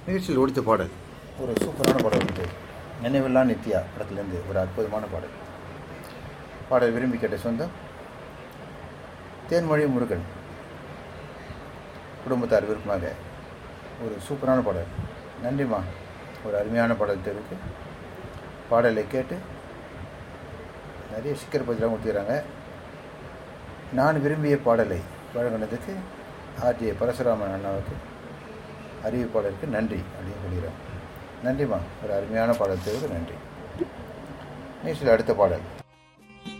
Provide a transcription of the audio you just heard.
நிகழ்ச்சியில் ஒடித்த பாடல் ஒரு சூப்பரான பாடல் வந்து நினைவில்லா நித்யா படத்துலேருந்து ஒரு அற்புதமான பாடல் பாடல் விரும்பி கேட்ட சொந்தம் தேன்மொழி முருகன் குடும்பத்தார் விருப்பமாக ஒரு சூப்பரான பாடல் நன்றிம்மா ஒரு அருமையான பாடல் இருக்கு பாடலை கேட்டு நிறைய சிக்கர் பதிலாக ஊற்றிக்கிறாங்க நான் விரும்பிய பாடலை வழங்கினதுக்கு ஆர்ஜே பரசுராமன் அண்ணாவுக்கு அறிவிப்பாளருக்கு நன்றி அப்படின்னு சொல்கிறேன் நன்றிம்மா ஒரு அருமையான பாடல் தேர்வுக்கு நன்றி நியூஸில் அடுத்த பாடல்